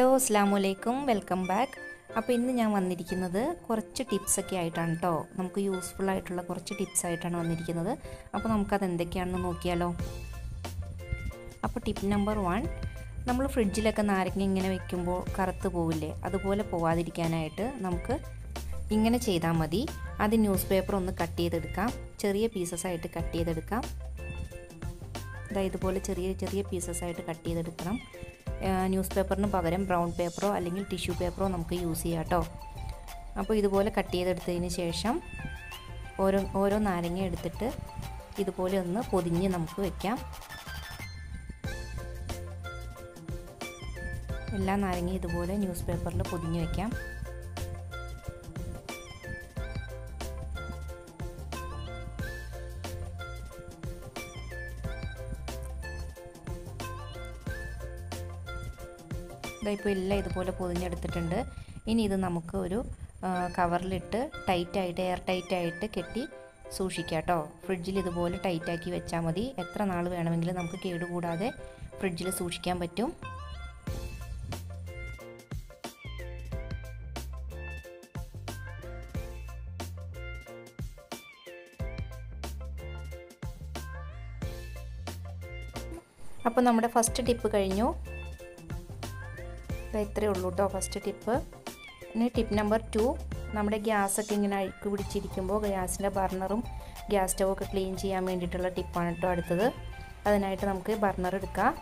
hello അസ്സാം വലൈക്കും welcome back അപ്പോൾ ഇന്ന് ഞാൻ വന്നിരിക്കുന്നത് കുറച്ച് ടിപ്സൊക്കെ ആയിട്ടാണ് കേട്ടോ നമുക്ക് യൂസ്ഫുൾ ആയിട്ടുള്ള കുറച്ച് ടിപ്സ് ആയിട്ടാണ് വന്നിരിക്കുന്നത് അപ്പോൾ നമുക്കത് എന്തൊക്കെയാണെന്ന് നോക്കിയാലോ അപ്പോൾ ടിപ്പ് നമ്പർ വൺ നമ്മൾ ഫ്രിഡ്ജിലൊക്കെ നാരങ്ങ ഇങ്ങനെ വെക്കുമ്പോൾ കറുത്ത് പോവില്ലേ അതുപോലെ പോവാതിരിക്കാനായിട്ട് നമുക്ക് ഇങ്ങനെ ചെയ്താൽ മതി അത് ന്യൂസ് പേപ്പർ ഒന്ന് കട്ട് ചെയ്തെടുക്കാം ചെറിയ പീസസ് ആയിട്ട് കട്ട് ചെയ്തെടുക്കാം ഇതാ ഇതുപോലെ ചെറിയ ചെറിയ പീസസ് ആയിട്ട് കട്ട് ചെയ്തെടുക്കണം ന്യൂസ് പേപ്പറിന് പകരം ബ്രൗൺ പേപ്പറോ അല്ലെങ്കിൽ ടിഷ്യൂ പേപ്പറോ നമുക്ക് യൂസ് ചെയ്യാം കേട്ടോ അപ്പോൾ ഇതുപോലെ കട്ട് ചെയ്തെടുത്തതിന് ശേഷം ഓരോ ഓരോ നാരങ്ങ എടുത്തിട്ട് ഇതുപോലെ ഒന്ന് പൊതിഞ്ഞ് നമുക്ക് വെക്കാം എല്ലാ നാരങ്ങയും ഇതുപോലെ ന്യൂസ് പേപ്പറിൽ പൊതിഞ്ഞ് വെക്കാം ഇപ്പോൾ എല്ലാം ഇതുപോലെ പൊതിഞ്ഞെടുത്തിട്ടുണ്ട് ഇനി ഇത് നമുക്ക് ഒരു കവറിലിട്ട് ടൈറ്റായിട്ട് എയർ ടൈറ്റായിട്ട് കെട്ടി സൂക്ഷിക്കാം കേട്ടോ ഫ്രിഡ്ജിൽ ഇതുപോലെ ടൈറ്റാക്കി വെച്ചാൽ മതി എത്ര നാൾ വേണമെങ്കിലും നമുക്ക് കേടുകൂടാതെ ഫ്രിഡ്ജിൽ സൂക്ഷിക്കാൻ പറ്റും അപ്പോൾ നമ്മുടെ ഫസ്റ്റ് ടിപ്പ് കഴിഞ്ഞു ഇത്രയേ ഉള്ളൂ കേട്ടോ ഫസ്റ്റ് ടിപ്പ് ഇനി ടിപ്പ് നമ്പർ ടു നമ്മുടെ ഗ്യാസൊക്കെ ഇങ്ങനെ അഴുക്ക് പിടിച്ചിരിക്കുമ്പോൾ ഗ്യാസിൻ്റെ ബർണറും ഗ്യാസ് സ്റ്റൗവൊക്കെ ക്ലീൻ ചെയ്യാൻ വേണ്ടിയിട്ടുള്ള ടിപ്പാണ് കേട്ടോ അടുത്തത് അതിനായിട്ട് നമുക്ക് ബർണർ എടുക്കാം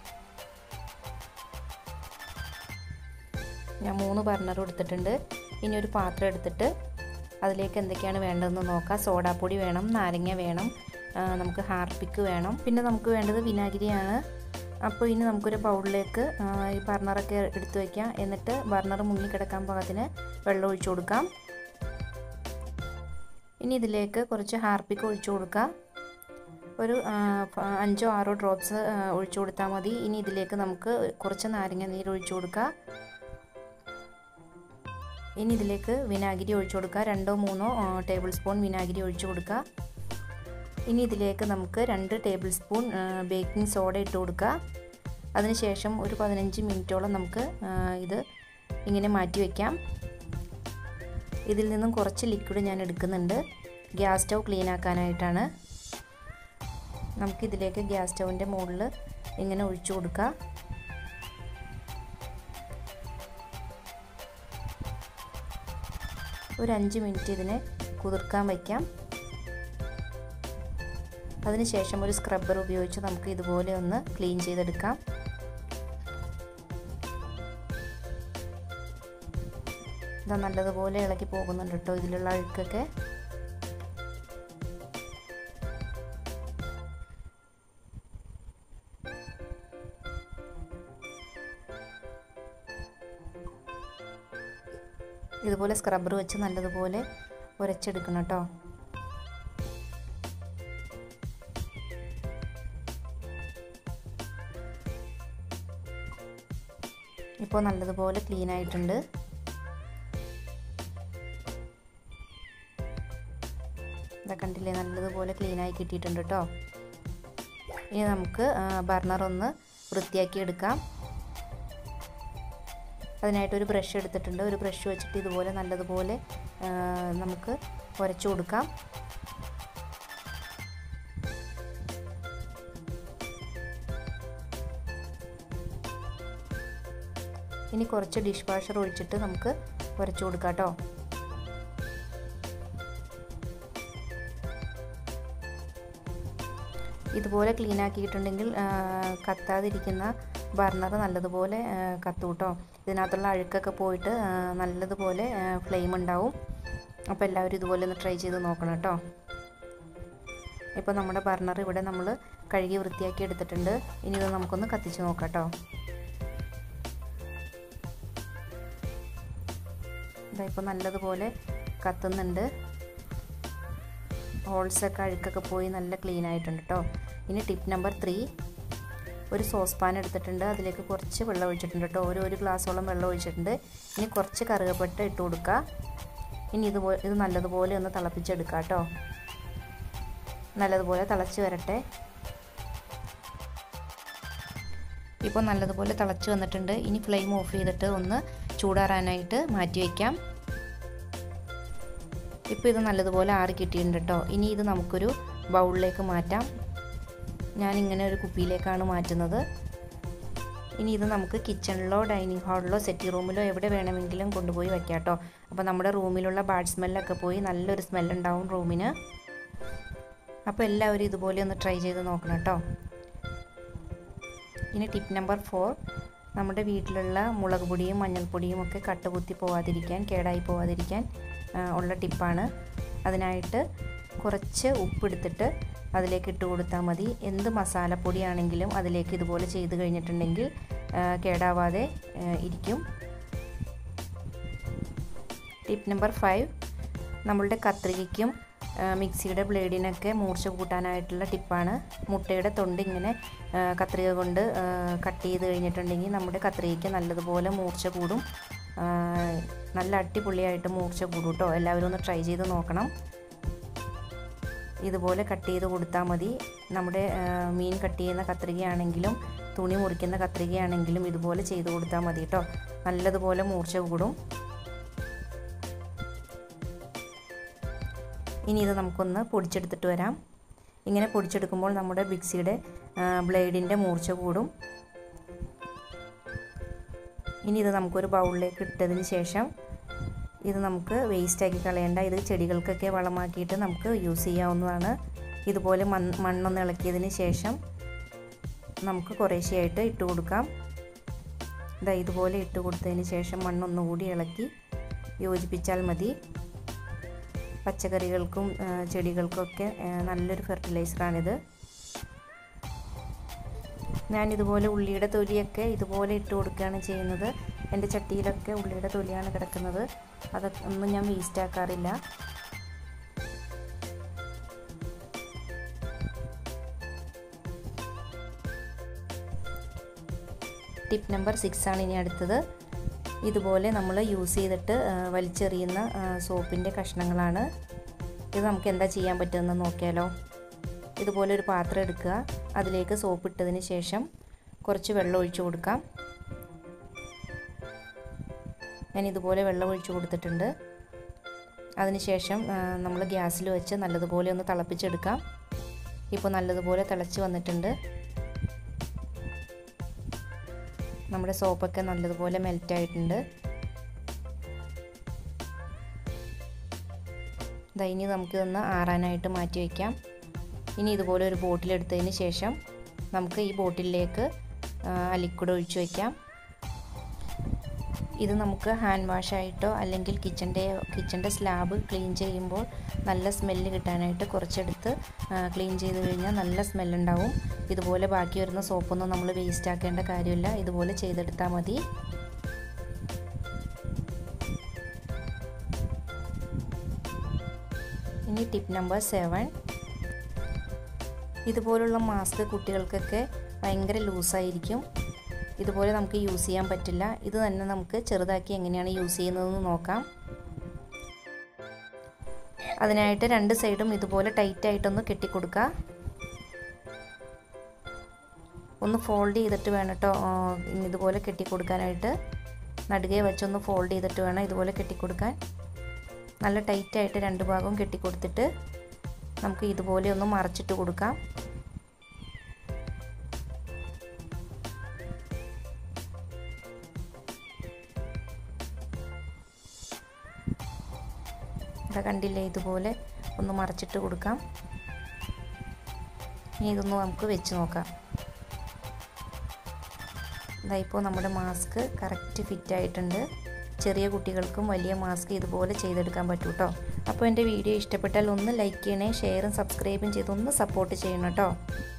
ഞാൻ മൂന്ന് ബർണർ എടുത്തിട്ടുണ്ട് ഇനി ഒരു പാത്രം എടുത്തിട്ട് അതിലേക്ക് എന്തൊക്കെയാണ് വേണ്ടതെന്ന് നോക്കാം സോഡാപ്പൊടി വേണം നാരങ്ങ വേണം നമുക്ക് ഹാർപ്പിക്ക് വേണം പിന്നെ നമുക്ക് വേണ്ടത് വിനാഗിരിയാണ് അപ്പോൾ ഇനി നമുക്കൊരു ബൗളിലേക്ക് ഈ ബർണറൊക്കെ എടുത്തു വയ്ക്കാം എന്നിട്ട് ബർണർ മുങ്ങിക്കിടക്കാൻ പാകത്തിന് വെള്ളം ഒഴിച്ചു കൊടുക്കാം ഇനി ഇതിലേക്ക് കുറച്ച് ഹാർപ്പിക്ക് ഒഴിച്ചു കൊടുക്കാം ഒരു അഞ്ചോ ആറോ ഡ്രോപ്സ് ഒഴിച്ചു കൊടുത്താൽ മതി ഇനി ഇതിലേക്ക് നമുക്ക് കുറച്ച് നാരങ്ങ നീര് ഒഴിച്ചു കൊടുക്കാം ഇനി ഇതിലേക്ക് വിനാഗിരി ഒഴിച്ചു കൊടുക്കുക രണ്ടോ മൂന്നോ ടേബിൾ സ്പൂൺ വിനാഗിരി ഒഴിച്ചു കൊടുക്കുക ഇനി ഇതിലേക്ക് നമുക്ക് രണ്ട് ടേബിൾ സ്പൂൺ ബേക്കിംഗ് സോഡ ഇട്ട് കൊടുക്കുക അതിനുശേഷം ഒരു പതിനഞ്ച് മിനിറ്റോളം നമുക്ക് ഇത് ഇങ്ങനെ മാറ്റി വയ്ക്കാം ഇതിൽ നിന്നും കുറച്ച് ലിക്വിഡ് ഞാൻ എടുക്കുന്നുണ്ട് ഗ്യാസ് സ്റ്റൗ ക്ലീൻ ആക്കാനായിട്ടാണ് നമുക്കിതിലേക്ക് ഗ്യാസ് സ്റ്റൗവിൻ്റെ മുകളിൽ ഇങ്ങനെ ഒഴിച്ചു കൊടുക്കുക ഒരു അഞ്ച് മിനിറ്റ് ഇതിനെ കുതിർക്കാൻ വയ്ക്കാം അതിനുശേഷം ഒരു സ്ക്രബ്ബർ ഉപയോഗിച്ച് നമുക്ക് ഇതുപോലെ ഒന്ന് ക്ലീൻ ചെയ്തെടുക്കാം ഇതാ നല്ലതുപോലെ ഇളക്കി പോകുന്നുണ്ട് കേട്ടോ ഇതിലുള്ള അഴുക്കൊക്കെ ഇതുപോലെ സ്ക്രബ്ബർ വെച്ച് നല്ലതുപോലെ ഉരച്ചെടുക്കണം കേട്ടോ ഇപ്പോൾ നല്ലതുപോലെ ക്ലീൻ ആയിട്ടുണ്ട് ഇതാ കണ്ടില്ലേ നല്ലതുപോലെ ക്ലീനായി കിട്ടിയിട്ടുണ്ട് കേട്ടോ ഇനി നമുക്ക് ബർണർ ഒന്ന് വൃത്തിയാക്കി എടുക്കാം അതിനായിട്ട് ഒരു ബ്രഷ് എടുത്തിട്ടുണ്ട് ഒരു ബ്രഷ് വെച്ചിട്ട് ഇതുപോലെ നല്ലതുപോലെ നമുക്ക് ഉരച്ചു കൊടുക്കാം ഇനി കുറച്ച് ഡിഷ് വാഷർ ഒഴിച്ചിട്ട് നമുക്ക് ഉരച്ചു കൊടുക്കാം കേട്ടോ ഇതുപോലെ ക്ലീൻ ആക്കിയിട്ടുണ്ടെങ്കിൽ കത്താതിരിക്കുന്ന ബർണർ നല്ലതുപോലെ കത്തു കേട്ടോ ഇതിനകത്തുള്ള അഴുക്കൊക്കെ പോയിട്ട് നല്ലതുപോലെ ഫ്ലെയിം ഉണ്ടാവും അപ്പോൾ എല്ലാവരും ഇതുപോലെ ഒന്ന് ട്രൈ ചെയ്ത് നോക്കണം കേട്ടോ ഇപ്പോൾ നമ്മുടെ ബർണർ ഇവിടെ നമ്മൾ കഴുകി വൃത്തിയാക്കി എടുത്തിട്ടുണ്ട് ഇനി ഇത് നമുക്കൊന്ന് കത്തിച്ച് നോക്കാം കേട്ടോ ഇതാ ഇപ്പോൾ നല്ലതുപോലെ കത്തുന്നുണ്ട് ഹോൾസൊക്കെ അഴുക്കൊക്കെ പോയി നല്ല ക്ലീൻ ആയിട്ടുണ്ട് കേട്ടോ ഇനി ടിപ്പ് നമ്പർ ത്രീ ഒരു സോസ് പാൻ എടുത്തിട്ടുണ്ട് അതിലേക്ക് കുറച്ച് വെള്ളം ഒഴിച്ചിട്ടുണ്ട് കേട്ടോ ഒരു ഒരു ഗ്ലാസ്സോളം വെള്ളം ഒഴിച്ചിട്ടുണ്ട് ഇനി കുറച്ച് കറുകപ്പട്ട ഇട്ട് കൊടുക്കുക ഇനി ഇതുപോലെ ഇത് നല്ലതുപോലെ ഒന്ന് തിളപ്പിച്ചെടുക്കുക കേട്ടോ നല്ലതുപോലെ തിളച്ച് വരട്ടെ ഇപ്പോൾ നല്ലതുപോലെ തിളച്ച് വന്നിട്ടുണ്ട് ഇനി ഫ്ലെയിം ഓഫ് ചെയ്തിട്ട് ഒന്ന് ചൂടാറാനായിട്ട് മാറ്റി വയ്ക്കാം ഇപ്പോൾ ഇത് നല്ലതുപോലെ ആറി കിട്ടിയിട്ടുണ്ട് കേട്ടോ ഇനി ഇത് നമുക്കൊരു ബൗളിലേക്ക് മാറ്റാം ഞാൻ ഇങ്ങനെ ഒരു കുപ്പിയിലേക്കാണ് മാറ്റുന്നത് ഇനി ഇത് നമുക്ക് കിച്ചണിലോ ഡൈനിങ് ഹാളിലോ സെറ്റി റൂമിലോ എവിടെ വേണമെങ്കിലും കൊണ്ടുപോയി വയ്ക്കാം കേട്ടോ അപ്പോൾ നമ്മുടെ റൂമിലുള്ള ബാഡ് സ്മെല്ലൊക്കെ പോയി നല്ലൊരു സ്മെല്ലുണ്ടാവും റൂമിന് അപ്പോൾ എല്ലാവരും ഇതുപോലെ ഒന്ന് ട്രൈ ചെയ്ത് നോക്കണം കേട്ടോ ഇനി ടിപ്പ് നമ്പർ ഫോർ നമ്മുടെ വീട്ടിലുള്ള മുളക് പൊടിയും മഞ്ഞൾപ്പൊടിയും ഒക്കെ കട്ടുകുത്തി പോവാതിരിക്കാൻ കേടായി പോവാതിരിക്കാൻ ഉള്ള ടിപ്പാണ് അതിനായിട്ട് കുറച്ച് ഉപ്പെടുത്തിട്ട് അതിലേക്ക് ഇട്ട് കൊടുത്താൽ മതി എന്ത് മസാലപ്പൊടിയാണെങ്കിലും അതിലേക്ക് ഇതുപോലെ ചെയ്ത് കഴിഞ്ഞിട്ടുണ്ടെങ്കിൽ കേടാവാതെ ഇരിക്കും ടിപ്പ് നമ്പർ ഫൈവ് നമ്മളുടെ കത്രികയ്ക്കും മിക്സിയുടെ ബ്ലേഡിനൊക്കെ മൂർച്ച കൂട്ടാനായിട്ടുള്ള ടിപ്പാണ് മുട്ടയുടെ തൊണ്ട് ഇങ്ങനെ കത്രിക കൊണ്ട് കട്ട് ചെയ്ത് കഴിഞ്ഞിട്ടുണ്ടെങ്കിൽ നമ്മുടെ കത്രികയ്ക്ക് നല്ലതുപോലെ മൂർച്ച കൂടും നല്ല അടിപൊളിയായിട്ട് മൂർച്ച കൂടും കേട്ടോ എല്ലാവരും ഒന്ന് ട്രൈ ചെയ്ത് നോക്കണം ഇതുപോലെ കട്ട് ചെയ്ത് കൊടുത്താൽ മതി നമ്മുടെ മീൻ കട്ട് ചെയ്യുന്ന കത്രികയാണെങ്കിലും തുണി മുറിക്കുന്ന കത്രികയാണെങ്കിലും ഇതുപോലെ ചെയ്ത് കൊടുത്താൽ മതി കേട്ടോ നല്ലതുപോലെ മൂർച്ച കൂടും ഇനി ഇത് നമുക്കൊന്ന് പൊടിച്ചെടുത്തിട്ട് വരാം ഇങ്ങനെ പൊടിച്ചെടുക്കുമ്പോൾ നമ്മുടെ മിക്സിയുടെ ബ്ലേഡിൻ്റെ മൂർച്ച കൂടും ഇനി ഇത് നമുക്കൊരു ബൗളിലേക്ക് ഇട്ടതിന് ശേഷം ഇത് നമുക്ക് വേസ്റ്റാക്കി കളയേണ്ട ഇത് ചെടികൾക്കൊക്കെ വളമാക്കിയിട്ട് നമുക്ക് യൂസ് ചെയ്യാവുന്നതാണ് ഇതുപോലെ മൺ മണ്ണൊന്ന് ഇളക്കിയതിന് ശേഷം നമുക്ക് കുറേശ്ശെയായിട്ട് ഇട്ട് കൊടുക്കാം ഇതാ ഇതുപോലെ ഇട്ട് കൊടുത്തതിന് ശേഷം മണ്ണൊന്നുകൂടി ഇളക്കി യോജിപ്പിച്ചാൽ മതി പച്ചക്കറികൾക്കും ചെടികൾക്കൊക്കെ നല്ലൊരു ഫെർട്ടിലൈസറാണിത് ഞാൻ ഇതുപോലെ ഉള്ളിയുടെ തൊലിയൊക്കെ ഇതുപോലെ ഇട്ട് കൊടുക്കുകയാണ് ചെയ്യുന്നത് എൻ്റെ ചട്ടിയിലൊക്കെ ഉള്ളിയുടെ തൊലിയാണ് കിടക്കുന്നത് അതൊക്കെ ഒന്നും ഞാൻ വേസ്റ്റ് ആക്കാറില്ല ടിപ്പ് നമ്പർ സിക്സ് ആണ് ഇനി അടുത്തത് ഇതുപോലെ നമ്മൾ യൂസ് ചെയ്തിട്ട് വലിച്ചെറിയുന്ന സോപ്പിൻ്റെ കഷ്ണങ്ങളാണ് ഇത് നമുക്ക് എന്താ ചെയ്യാൻ പറ്റുമെന്ന് നോക്കിയാലോ ഇതുപോലെ ഒരു പാത്രം എടുക്കുക അതിലേക്ക് സോപ്പ് ഇട്ടതിന് ശേഷം കുറച്ച് വെള്ളം ഒഴിച്ചു കൊടുക്കാം ഞാൻ ഇതുപോലെ വെള്ളം ഒഴിച്ചു കൊടുത്തിട്ടുണ്ട് അതിനുശേഷം നമ്മൾ ഗ്യാസിൽ വെച്ച് നല്ലതുപോലെ ഒന്ന് തിളപ്പിച്ചെടുക്കാം ഇപ്പോൾ നല്ലതുപോലെ തിളച്ച് വന്നിട്ടുണ്ട് നമ്മുടെ സോപ്പൊക്കെ നല്ലതുപോലെ മെൽറ്റായിട്ടുണ്ട് ഇതാ ഇനി നമുക്കിതൊന്ന് ആറാനായിട്ട് മാറ്റി വയ്ക്കാം ഇനി ഇതുപോലെ ഒരു ബോട്ടിലെടുത്തതിന് ശേഷം നമുക്ക് ഈ ബോട്ടിലേക്ക് ആ ലിക്വിഡ് ഒഴിച്ചു വയ്ക്കാം ഇത് നമുക്ക് ഹാൻഡ് വാഷായിട്ടോ അല്ലെങ്കിൽ കിച്ചൻ്റെ കിച്ചൻ്റെ സ്ലാബ് ക്ലീൻ ചെയ്യുമ്പോൾ നല്ല സ്മെല്ല് കിട്ടാനായിട്ട് കുറച്ചെടുത്ത് ക്ലീൻ ചെയ്ത് കഴിഞ്ഞാൽ നല്ല സ്മെല്ലുണ്ടാവും ഇതുപോലെ ബാക്കി വരുന്ന സോപ്പൊന്നും നമ്മൾ വേസ്റ്റ് ആക്കേണ്ട കാര്യമില്ല ഇതുപോലെ ചെയ്തെടുത്താൽ മതി ഇനി ടിപ്പ് നമ്പർ സെവൻ ഇതുപോലുള്ള മാസ്ക് കുട്ടികൾക്കൊക്കെ ഭയങ്കര ലൂസായിരിക്കും ഇതുപോലെ നമുക്ക് യൂസ് ചെയ്യാൻ പറ്റില്ല ഇത് തന്നെ നമുക്ക് ചെറുതാക്കി എങ്ങനെയാണ് യൂസ് ചെയ്യുന്നതെന്ന് നോക്കാം അതിനായിട്ട് രണ്ട് സൈഡും ഇതുപോലെ ടൈറ്റായിട്ടൊന്ന് കെട്ടിക്കൊടുക്കുക ഒന്ന് ഫോൾഡ് ചെയ്തിട്ട് വേണം കേട്ടോ ഇതുപോലെ കെട്ടിക്കൊടുക്കാനായിട്ട് നടുകെ വെച്ചൊന്ന് ഫോൾഡ് ചെയ്തിട്ട് വേണം ഇതുപോലെ കെട്ടിക്കൊടുക്കാൻ നല്ല ടൈറ്റായിട്ട് രണ്ട് ഭാഗവും കെട്ടിക്കൊടുത്തിട്ട് നമുക്ക് ഇതുപോലെ ഒന്ന് മറച്ചിട്ട് കൊടുക്കാം ഇവിടെ കണ്ടില്ലേ ഇതുപോലെ ഒന്ന് മറച്ചിട്ട് കൊടുക്കാം ഇനി ഇതൊന്ന് നമുക്ക് വെച്ച് നോക്കാം ഇതാ ഇപ്പോൾ നമ്മുടെ മാസ്ക് കറക്റ്റ് ഫിറ്റ് ആയിട്ടുണ്ട് ചെറിയ കുട്ടികൾക്കും വലിയ മാസ്ക് ഇതുപോലെ ചെയ്തെടുക്കാൻ പറ്റും കേട്ടോ അപ്പോൾ എൻ്റെ വീഡിയോ ഇഷ്ടപ്പെട്ടാൽ ഒന്ന് ലൈക്ക് ചെയ്യണേ ഷെയറും സബ്സ്ക്രൈബും ചെയ്ത് ഒന്ന് സപ്പോർട്ട് ചെയ്യണം കേട്ടോ